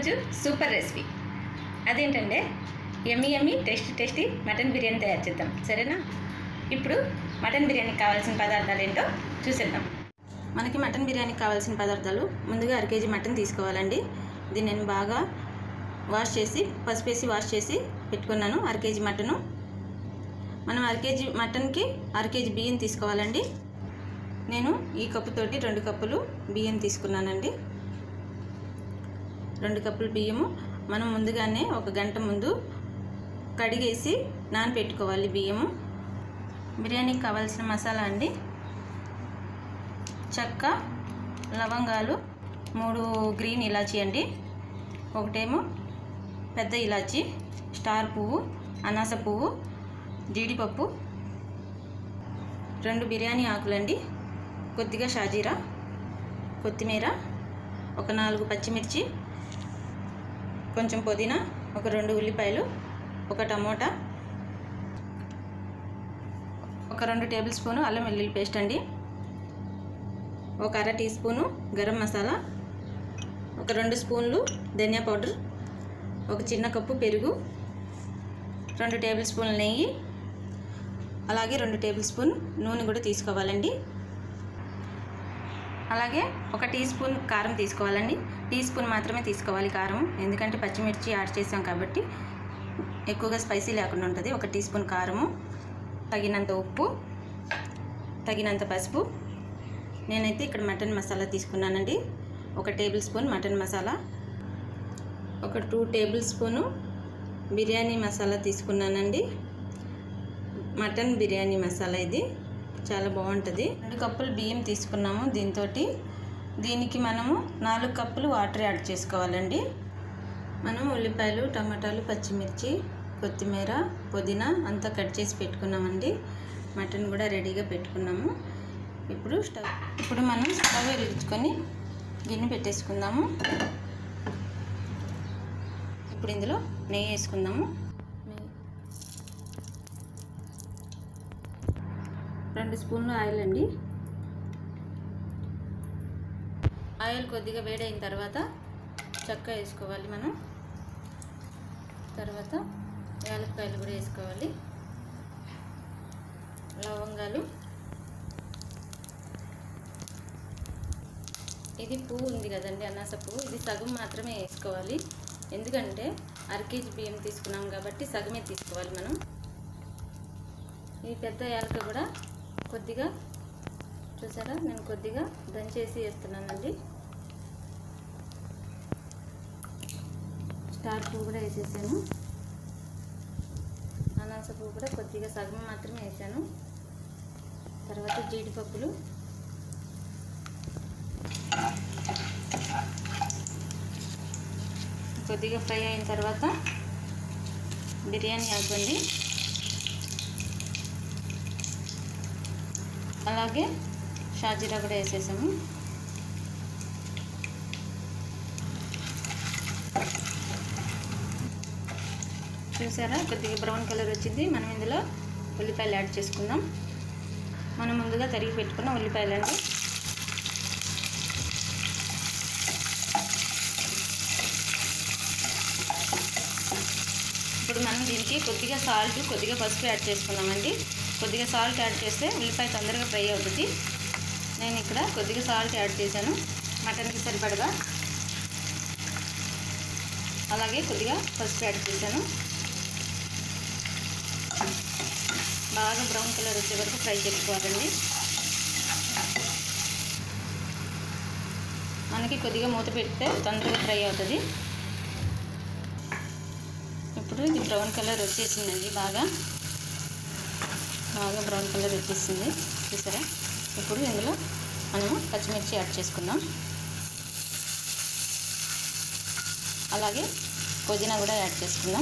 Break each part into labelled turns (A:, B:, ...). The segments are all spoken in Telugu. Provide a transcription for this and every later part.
A: ఈరోజు సూపర్ రెసిపీ అదేంటంటే yummy yummy tasty tasty mutton biryani తయారు చేద్దాం సరేనా ఇప్పుడు మటన్ బిర్యానీకి కావాల్సిన పదార్థాలు ఏంటో చూసేద్దాం మనకి మటన్ బిర్యానీకి కావాల్సిన పదార్థాలు ముందుగా అర కేజీ మటన్ తీసుకోవాలండి దీన్ని నేను బాగా వాష్ చేసి పసుపు వేసి వాష్ చేసి పెట్టుకున్నాను అర కేజీ మటను మనం అర కేజీ మటన్కి అర కేజీ బియ్యం తీసుకోవాలండి నేను ఈ కప్పుతోటి రెండు కప్పులు బియ్యం తీసుకున్నానండి రెండు కప్పులు బియ్యము మనం ముందుగానే ఒక గంట ముందు కడిగేసి నానబెట్టుకోవాలి బియ్యము బిర్యానీకి కావాల్సిన మసాలా అండి చెక్క లవంగాలు మూడు గ్రీన్ ఇలాచీ అండి ఒకటేమో పెద్ద ఇలాచి స్టార్ పువ్వు అనాస పువ్వు జీడిపప్పు రెండు బిర్యానీ ఆకులండి కొద్దిగా షాజీరా కొత్తిమీర ఒక నాలుగు పచ్చిమిర్చి కొంచెం పుదీనా ఒక రెండు ఉల్లిపాయలు ఒక టమోటా ఒక రెండు టేబుల్ స్పూను అల్లం వెల్లుల్లి పేస్ట్ అండి ఒక అర టీ స్పూను గరం మసాలా ఒక రెండు స్పూన్లు ధనియా పౌడర్ ఒక చిన్న కప్పు పెరుగు రెండు టేబుల్ స్పూన్ల నెయ్యి అలాగే రెండు టేబుల్ స్పూన్ నూనె కూడా తీసుకోవాలండి అలాగే ఒక టీ స్పూన్ కారం తీసుకోవాలండి టీ స్పూన్ మాత్రమే తీసుకోవాలి కారం ఎందుకంటే పచ్చిమిర్చి యాడ్ చేసాం కాబట్టి ఎక్కువగా స్పైసీ లేకుండా ఉంటుంది ఒక టీ స్పూన్ కారము తగినంత ఉప్పు తగినంత పసుపు నేనైతే ఇక్కడ మటన్ మసాలా తీసుకున్నానండి ఒక టేబుల్ స్పూన్ మటన్ మసాలా ఒక two tablespoon biryani masala తీసుకున్నానండి మటన్ బిర్యానీ మసాలా ఇది చాలా బాగుంటుంది రెండు కప్పులు బియ్యం తీసుకున్నాము దీంతో దీనికి మనము నాలుగు కప్పులు వాటర్ యాడ్ చేసుకోవాలండి మనం ఉల్లిపాయలు టమాటాలు పచ్చిమిర్చి కొత్తిమీర పుదీనా అంతా కట్ చేసి పెట్టుకున్నామండి మటన్ కూడా రెడీగా పెట్టుకున్నాము ఇప్పుడు స్టవ్ ఇప్పుడు మనం స్టవ్ వెలిగించుకొని గిన్నె పెట్టేసుకుందాము ఇప్పుడు ఇందులో నెయ్యి వేసుకుందాము నెయ్యి రెండు స్పూన్లు ఆయిల్ అండి ఆయిల్ కొద్దిగా వేడైన తర్వాత చెక్క వేసుకోవాలి మనం తర్వాత యాలక్కాయలు కూడా వేసుకోవాలి లవంగాలు ఇది పువ్వు ఉంది కదండి అనాస పువ్వు ఇది సగం మాత్రమే వేసుకోవాలి ఎందుకంటే అర కేజీ బియ్యం తీసుకున్నాం కాబట్టి సగమే తీసుకోవాలి మనం ఈ పెద్ద యాలక కూడా కొద్దిగా చూసారా నేను కొద్దిగా దంచేసి వేస్తున్నానండి స్టార్ పువ్వు కూడా వేసేసాను అనాస పువ్వు కూడా కొద్దిగా సగం మాత్రమే వేసాను తర్వాత జీడిపప్పులు కొద్దిగా ఫ్రై అయిన తర్వాత బిర్యానీ ఆకండి అలాగే షాజీరా కూడా వేసేసాము చూసారా కొద్దిగా బ్రౌన్ కలర్ వచ్చింది మనం ఇందులో ఉల్లిపాయలు యాడ్ చేసుకుందాం మనం ముందుగా తరిగి పెట్టుకున్న ఉల్లిపాయలండి ఇప్పుడు మనం దీనికి కొద్దిగా సాల్ట్ కొద్దిగా పసుపు యాడ్ చేసుకున్నామండి కొద్దిగా సాల్ట్ యాడ్ చేస్తే ఉల్లిపాయ తొందరగా ఫ్రై అవుతుంది నేను ఇక్కడ కొద్దిగా సాల్ట్ యాడ్ చేశాను మటన్కి సరిపడగా అలాగే కొద్దిగా పసుపు యాడ్ చేశాను బాగా బ్రౌన్ కలర్ వచ్చే వరకు ఫ్రై చేసుకోవాలండి మనకి కొద్దిగా మూత పెడితే తొందరగా ఫ్రై అవుతుంది ఇప్పుడు ఇది బ్రౌన్ కలర్ వచ్చేసిందండి బాగా బాగా బ్రౌన్ కలర్ వచ్చేసింది చూసారా ఇప్పుడు ఇందులో మనము పచ్చిమిర్చి యాడ్ చేసుకుందాం అలాగే పుదీనా కూడా యాడ్ చేసుకుందాం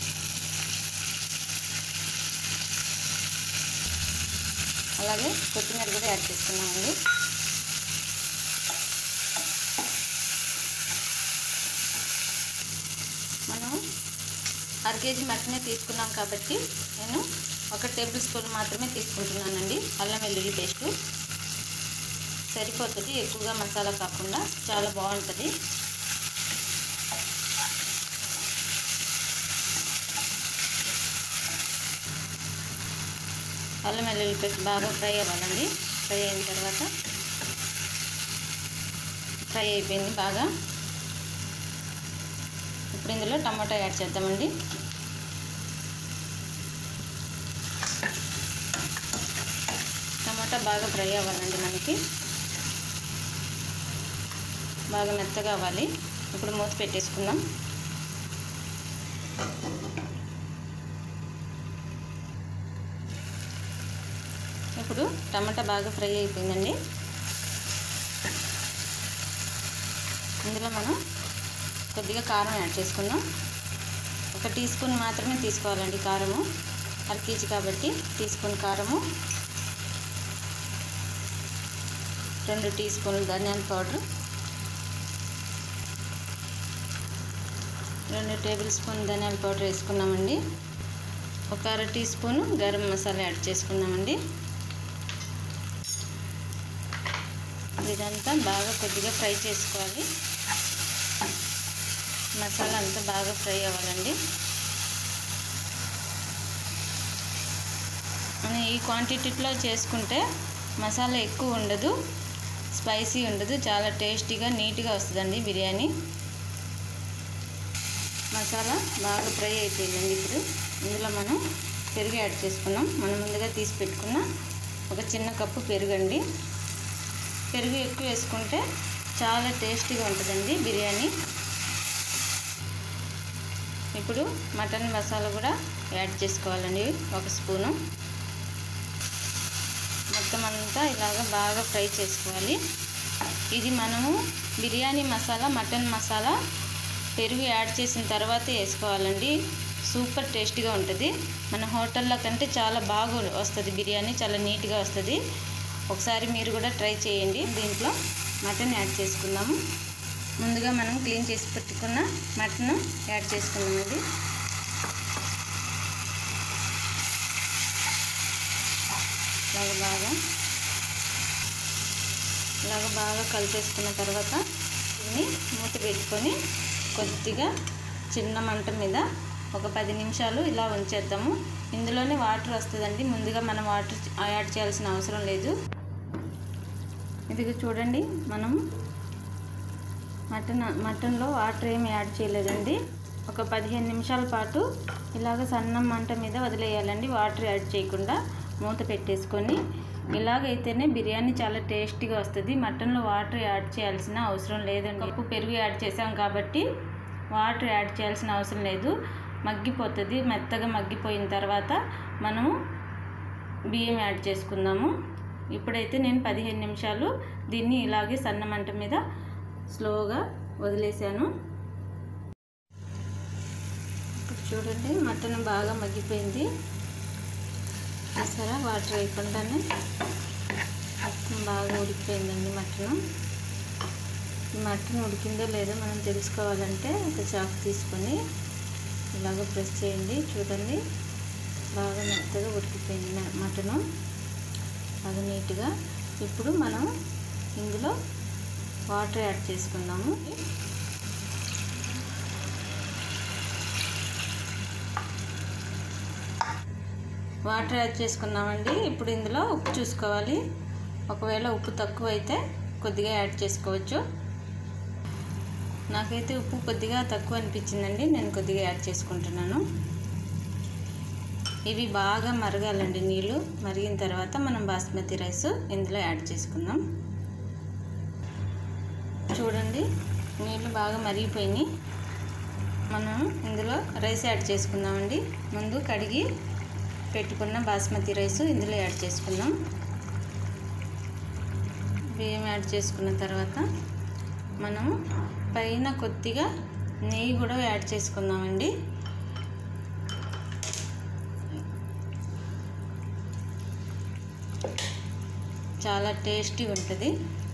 A: అలాగే కొత్తిమీర కూడా యాడ్ చేసుకుందామండి మనం అర కేజీ మటనే తీసుకున్నాం కాబట్టి నేను ఒక టేబుల్ స్పూన్ మాత్రమే తీసుకుంటున్నానండి అల్లం వెల్లుల్లి పేస్టు సరిపోతుంది ఎక్కువగా మసాలా కాకుండా చాలా బాగుంటుంది అల్లం వెల్లుల్లి పేస్ట్ బాగా ఫ్రై అవ్వాలండి ఫ్రై అయిన తర్వాత ఫ్రై అయిపోయింది బాగా ఇప్పుడు ఇందులో టమాటా యాడ్ చేద్దామండి టమాటా బాగా ఫ్రై అవ్వాలండి మనకి బాగా మెత్తగా అవ్వాలి ఇప్పుడు మూత పెట్టేసుకుందాం ఇప్పుడు టమాటా బాగా ఫ్రై అయిపోయిందండి ఇందులో మనం కొద్దిగా కారం యాడ్ చేసుకుందాం ఒక టీ స్పూన్ మాత్రమే తీసుకోవాలండి కారము అర కేజీ కాబట్టి టీ స్పూన్ కారము రెండు టీ స్పూన్లు ధనియాల పౌడర్ రెండు టేబుల్ స్పూన్ ధనియాల పౌడర్ వేసుకున్నామండి ఒక అర teaspoon garam masala add చేసుకున్నామండి ఇదంతా బాగా కొద్దిగా ఫ్రై చేసుకోవాలి మసాలా అంతా బాగా ఫ్రై అవ్వాలండి మనం ఈ క్వాంటిటీలో చేసుకుంటే మసాలా ఎక్కువ ఉండదు స్పైసీ ఉండదు చాలా టేస్టీగా నీట్గా వస్తుందండి బిర్యానీ మసాలా బాగా ఫ్రై అయిపోయిందండి ఇప్పుడు ఇందులో మనం పెరుగు యాడ్ చేసుకున్నాం మనం ముందుగా తీసి పెట్టుకున్న ఒక చిన్న కప్పు పెరుగండి పెరుగు ఎక్కువ వేసుకుంటే చాలా టేస్టీగా ఉంటుందండి బిర్యానీ ఇప్పుడు మటన్ మసాలా కూడా యాడ్ చేసుకోవాలండి ఒక స్పూను మొత్తం అంతా ఇలాగ బాగా ఫ్రై చేసుకోవాలి ఇది మనము బిర్యానీ మసాలా మటన్ మసాలా పెరుగు యాడ్ చేసిన తర్వాత వేసుకోవాలండి సూపర్ టేస్టీగా ఉంటుంది మన హోటల్లో కంటే చాలా బాగా వస్తుంది బిర్యానీ చాలా నీట్గా వస్తుంది ఒకసారి మీరు కూడా ట్రై చేయండి దీంట్లో మటన్ యాడ్ చేసుకుందాము ముందుగా మనం క్లీన్ చేసి పెట్టుకున్న మటన్ యాడ్ చేసుకుందామండి ఇలాగ బాగా ఇలాగ బాగా కలిపేసుకున్న తర్వాత దీన్ని మూత పెట్టుకొని కొద్దిగా చిన్న మంట మీద ఒక పది నిమిషాలు ఇలా ఉంచేద్దాము ఇందులోనే వాటర్ వస్తుందండి ముందుగా మనం వాటర్ యాడ్ చేయాల్సిన అవసరం లేదు ఇది చూడండి మనం మటన్ మటన్లో వాటర్ ఏమి యాడ్ చేయలేదండి ఒక పదిహేను నిమిషాల పాటు ఇలాగ సన్నం మంట మీద వదిలేయాలండి వాటర్ యాడ్ చేయకుండా మూత పెట్టేసుకొని ఇలాగైతేనే బిర్యానీ చాలా టేస్టీగా వస్తుంది మటన్లో వాటర్ యాడ్ చేయాల్సిన అవసరం లేదండి కప్పు పెరుగు యాడ్ చేసాం కాబట్టి వాటర్ యాడ్ చేయాల్సిన అవసరం లేదు మగ్గిపోతుంది మెత్తగా మగ్గిపోయిన తర్వాత మనము బియ్యం యాడ్ చేసుకుందాము ఇప్పుడైతే నేను పదిహేను నిమిషాలు దీన్ని ఇలాగే సన్న మంట మీద స్లోగా వదిలేసాను ఇప్పుడు చూడండి మటన్ బాగా మగ్గిపోయింది చూసారా వాటర్ వేయకుండానే మొత్తం బాగా ఉడికిపోయిందండి మటన్ మటన్ ఉడికిందో లేదో మనం తెలుసుకోవాలంటే ఒక చాకు తీసుకొని ఇలాగ ప్రెస్ చేయండి చూడండి బాగా మెత్తగా ఉడికిపోయింది మటను బాగా నీట్గా ఇప్పుడు మనం ఇందులో వాటర్ యాడ్ చేసుకుందాము వాటర్ యాడ్ చేసుకున్నామండి ఇప్పుడు ఇందులో ఉప్పు చూసుకోవాలి ఒకవేళ ఉప్పు తక్కువ అయితే కొద్దిగా యాడ్ చేసుకోవచ్చు నాకైతే ఉప్పు కొద్దిగా తక్కువ అనిపించిందండి నేను కొద్దిగా యాడ్ చేసుకుంటున్నాను ఇవి బాగా మరగాలండి నీళ్ళు మరిగిన తర్వాత మనం బాస్మతి రైస్ ఇందులో యాడ్ చేసుకుందాం చూడండి నీళ్ళు బాగా మరిగిపోయినాయి మనం ఇందులో రైస్ యాడ్ చేసుకుందామండి ముందు కడిగి పెట్టుకున్న బాస్మతి రైస్ ఇందులో యాడ్ చేసుకుందాం బియ్యం యాడ్ చేసుకున్న తర్వాత మనం పైన కొద్దిగా నెయ్యి కూడా యాడ్ చేసుకుందామండి చాలా టేస్టీ ఉంటుంది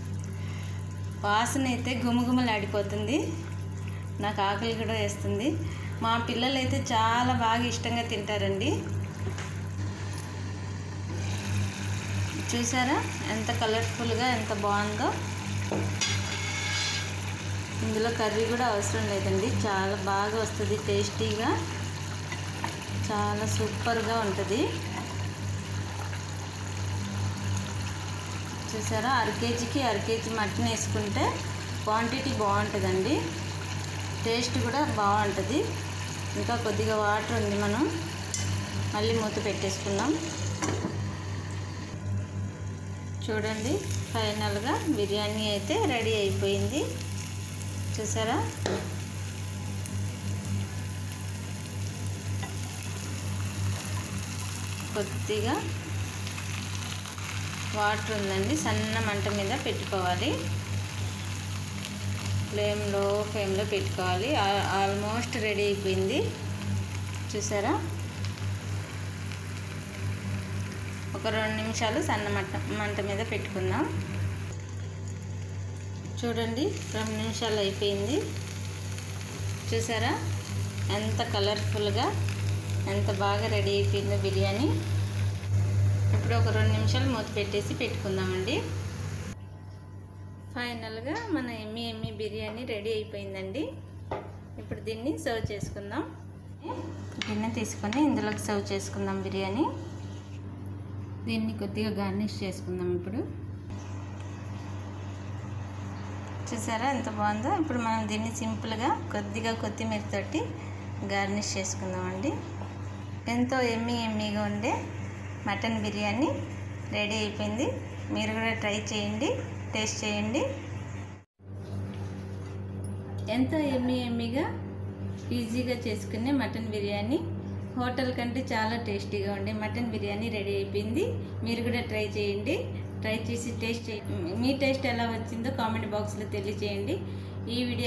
A: వాసన అయితే గుమగుమలాడిపోతుంది నాకు ఆకలి కూడా వేస్తుంది మా పిల్లలు అయితే చాలా బాగా ఇష్టంగా తింటారండి చూసారా ఎంత కలర్ఫుల్గా ఎంత బాగుందో ఇందులో కర్రీ కూడా అవసరం లేదండి చాలా బాగా వస్తుంది టేస్టీగా చాలా సూపర్గా ఉంటుంది చూసారా అర కేజీకి అర కేజీ మటన్ వేసుకుంటే క్వాంటిటీ బాగుంటుందండి టేస్ట్ కూడా బాగుంటుంది ఇంకా కొద్దిగా వాటర్ ఉంది మనం మళ్ళీ మూత పెట్టేసుకుందాం చూడండి ఫైనల్గా బిర్యానీ అయితే రెడీ అయిపోయింది చూసారా కొద్దిగా వాటర్ ఉందండి సన్న మంట మీద పెట్టుకోవాలి ఫ్లేమ్లో ఫ్లేమ్లో పెట్టుకోవాలి ఆ- ఆల్మోస్ట్ రెడీ అయిపోయింది చూసారా ఒక రెండు నిమిషాలు సన్న మంట మంట మీద పెట్టుకుందాం చూడండి రెండు నిమిషాలు అయిపోయింది చూసారా ఎంత కలర్ఫుల్గా ఎంత బాగా రెడీ అయిపోయిందో బిర్యానీ ఇప్పుడు ఒక రెండు నిమిషాలు మూత పెట్టేసి పెట్టుకుందామండి ఫైనల్గా మన ఎమ్మి ఎమ్మి బిర్యానీ రెడీ అయిపోయిందండి ఇప్పుడు దీన్ని సర్వ్ చేసుకుందాం గిన్నె తీసుకొని ఇందులోకి సర్వ్ చేసుకుందాం బిర్యానీ దీన్ని కొద్దిగా గార్నిష్ చేసుకుందాం ఇప్పుడు చూసారా ఎంత బాగుందో ఇప్పుడు మనం దీన్ని సింపుల్గా కొద్దిగా కొత్తిమీర తోటి గార్నిష్ చేసుకుందామండి ఎంతో ఎమ్మి ఎమ్మిగా ఉండే మటన్ బిర్యానీ రెడీ అయిపోయింది మీరు కూడా ట్రై చేయండి టేస్ట్ చేయండి ఎంతో ఎమ్మి ఎమ్మిగా ఈజీగా చేసుకునే మటన్ బిర్యానీ హోటల్ కంటే చాలా టేస్టీగా ఉండే మటన్ బిర్యానీ రెడీ అయిపోయింది మీరు కూడా ట్రై చేయండి ట్రై చేసి టేస్ట్ చే మీ టేస్ట్ ఎలా వచ్చిందో కామెంట్ బాక్స్లో తెలియచేయండి ఈ వీడియో